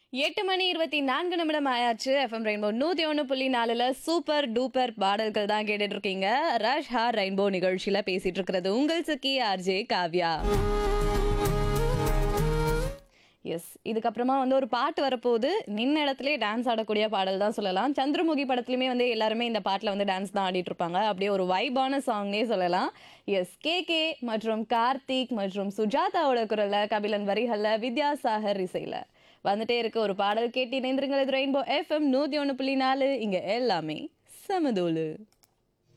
எட்டு மணி இருபத்தி நான்கு நிமிடம் ஆயாச்சு எஃப்எம் ரெயின்போ நூத்தி ஒன்று புள்ளி நாலுல சூப்பர் டூப்பர் பாடல்கள் தான் கேட்டுட்டு இருக்கீங்க ரஷ் ஹார் ரெயின்போ நிகழ்ச்சியில பேசிட்டு இருக்கிறது உங்கள் சுக்கி ஆர்ஜே காவ்யா எஸ் இதுக்கப்புறமா வந்து ஒரு பாட்டு வரப்போகுது நின்ன இடத்துல டான்ஸ் ஆடக்கூடிய பாடல் தான் சொல்லலாம் சந்திரமுகி படத்துலையுமே வந்து எல்லாருமே இந்த பாட்டில் வந்து டான்ஸ் தான் ஆடிட்டு இருப்பாங்க அப்படியே ஒரு வைபான சாங்னே சொல்லலாம் எஸ் கே கே மற்றும் கார்த்திக் மற்றும் சுஜாதாவோட குரல்ல கபிலன் வரிகள்ல வித்யாசாகர் இசையில வந்துட்டே இருக்க ஒரு பாடல் கேட்டு இணைந்திருங்கள் இது ரெயின்போ எஃப்எம் நூற்றி ஒன்று புள்ளி நாலு இங்கே எல்லாமே சமதோலு